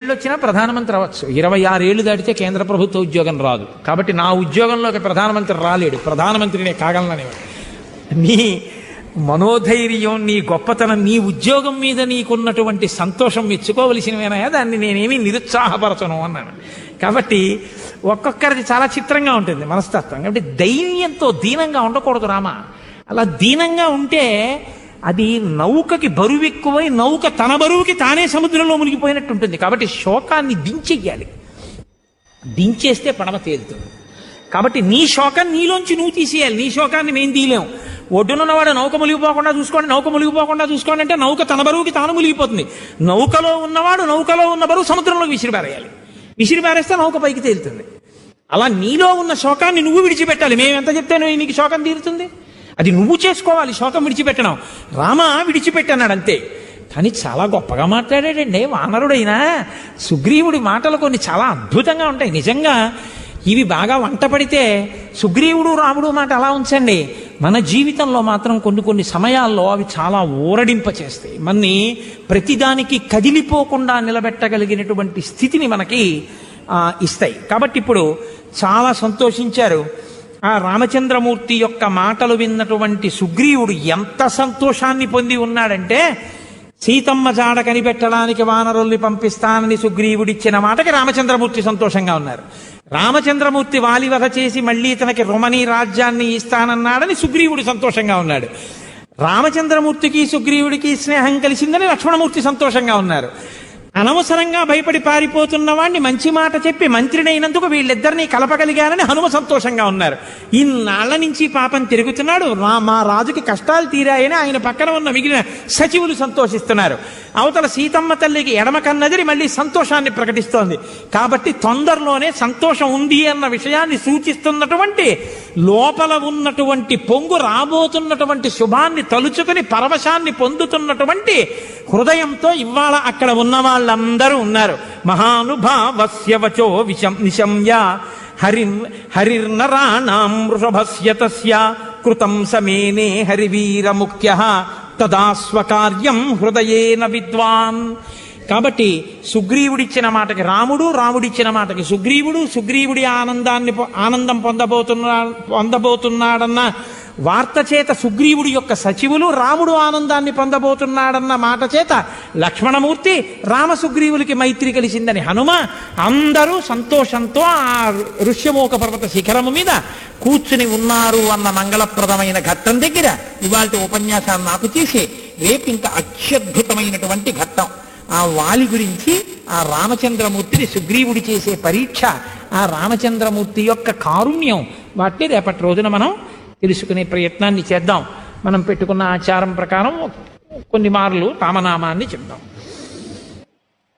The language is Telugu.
ఏళ్ళు వచ్చినా ప్రధానమంత్రి అవ్వచ్చు ఇరవై ఆరు ఏళ్ళు దాటితే కేంద్ర ప్రభుత్వ ఉద్యోగం రాదు కాబట్టి నా ఉద్యోగంలోకి ప్రధానమంత్రి రాలేడు ప్రధానమంత్రినే కాగలననేవాడు నీ మనోధైర్యం నీ గొప్పతనం నీ ఉద్యోగం మీద నీకున్నటువంటి సంతోషం మెచ్చుకోవలసినవేనాయా దాన్ని నేనేమీ నిరుత్సాహపరచను అన్నాను కాబట్టి ఒక్కొక్కరిది చాలా చిత్రంగా ఉంటుంది మనస్తత్వం కాబట్టి ధైర్యంతో దీనంగా ఉండకూడదు రామ అలా దీనంగా ఉంటే అది నౌకకి బరువు ఎక్కువై నౌక తన బరువుకి తానే సముద్రంలో మునిగిపోయినట్టు ఉంటుంది కాబట్టి శోకాన్ని దించెయ్యాలి దించేస్తే పడవ తేలుతుంది కాబట్టి నీ శోకం నీలోంచి నువ్వు తీసేయాలి నీ శోకాన్ని మేము తీయలేం ఒడ్డునున్నవాడు నౌక మునిగిపోకుండా చూసుకోండి నౌక మునిగిపోకుండా చూసుకోండి అంటే నౌక తన బరువుకి తాను మునిగిపోతుంది నౌకలో ఉన్నవాడు నౌకలో ఉన్న బరువు సముద్రంలోకి విసిరిపారేయాలి విసిరిపారేస్తే నౌక పైకి తేలుతుంది అలా నీలో ఉన్న శోకాన్ని నువ్వు విడిచిపెట్టాలి మేము ఎంత చెప్తే నువ్వు నీకు శోకం తీరుతుంది అది నువ్వు చేసుకోవాలి శోకం విడిచిపెట్టడం రామ విడిచిపెట్టన్నాడు అంతే కానీ చాలా గొప్పగా మాట్లాడాడండి వానరుడైనా సుగ్రీవుడి మాటలు కొన్ని చాలా అద్భుతంగా ఉంటాయి నిజంగా ఇవి బాగా వంట పడితే సుగ్రీవుడు రాముడు మాట అలా ఉంచండి మన జీవితంలో మాత్రం కొన్ని కొన్ని సమయాల్లో అవి చాలా ఊరడింప చేస్తాయి మన్ని ప్రతిదానికి కదిలిపోకుండా నిలబెట్టగలిగినటువంటి స్థితిని మనకి ఆ, ఇస్తాయి కాబట్టి ఇప్పుడు చాలా సంతోషించారు ఆ రామచంద్రమూర్తి యొక్క మాటలు విన్నటువంటి సుగ్రీవుడు ఎంత సంతోషాన్ని పొంది ఉన్నాడంటే సీతమ్మ జాడ కనిపెట్టడానికి వానరుల్ని పంపిస్తానని సుగ్రీవుడిచ్చిన మాటకి రామచంద్రమూర్తి సంతోషంగా ఉన్నారు రామచంద్రమూర్తి వాలివధ చేసి మళ్ళీ తనకి రుమణి రాజ్యాన్ని ఇస్తానన్నాడని సుగ్రీవుడు సంతోషంగా ఉన్నాడు రామచంద్రమూర్తికి సుగ్రీవుడికి స్నేహం కలిసిందని లక్ష్మణమూర్తి సంతోషంగా ఉన్నారు అనవసరంగా భయపడి పారిపోతున్న వాడిని మంచి మాట చెప్పి మంత్రినైనందుకు వీళ్ళిద్దరినీ కలపగలిగారని హనుమ సంతోషంగా ఉన్నారు ఇన్నాళ్ల నుంచి పాపం తిరుగుతున్నాడు రా మా రాజుకి కష్టాలు తీరాయని ఆయన పక్కన ఉన్న మిగిలిన సచివులు సంతోషిస్తున్నారు అవతల సీతమ్మ తల్లికి ఎడమ కన్నదిరి మళ్ళీ సంతోషాన్ని ప్రకటిస్తోంది కాబట్టి తొందరలోనే సంతోషం ఉంది అన్న విషయాన్ని సూచిస్తున్నటువంటి లోపల ఉన్నటువంటి పొంగు రాబోతున్నటువంటి శుభాన్ని తలుచుకుని పరవశాన్ని పొందుతున్నటువంటి హృదయంతో ఇవాళ అక్కడ ఉన్న వాళ్ళందరూ ఉన్నారు మహానుభావస్య వచో విషం నిశమ్య హరిన్ హరిర్నరాణాం వృషభస్య తస్య కృతం సమేనే హరివీరముఖ్య తదా స్వకార్యం హృదయేన విద్వాన్ కాబట్టి సుగ్రీవుడిచ్చిన మాటకి రాముడు రాముడిచ్చిన మాటకి సుగ్రీవుడు సుగ్రీవుడి ఆనందాన్ని పొ- ఆనందం పొందబోతున్నా పొందబోతున్నాడన్న వార్త చేత సుగ్రీవుడి యొక్క సచివులు రాముడు ఆనందాన్ని పొందబోతున్నాడన్న మాట చేత లక్ష్మణమూర్తి రామ సుగ్రీవులకి మైత్రి కలిసిందని హనుమ అందరూ సంతోషంతో ఆ ఋష్యమోక పర్వత శిఖరము మీద కూర్చుని ఉన్నారు అన్న మంగళప్రదమైన ఘట్టం దగ్గర ఇవాళ ఉపన్యాసాన్ని నాకు తీసి రేపు ఇంకా అత్యద్భుతమైనటువంటి ఘట్టం ఆ వాలి గురించి ఆ రామచంద్రమూర్తిని సుగ్రీవుడి చేసే పరీక్ష ఆ రామచంద్రమూర్తి యొక్క కారుణ్యం వాటిని రేపటి రోజున మనం తెలుసుకునే ప్రయత్నాన్ని చేద్దాం మనం పెట్టుకున్న ఆచారం ప్రకారం కొన్ని మార్లు రామనామాన్ని చెప్దాం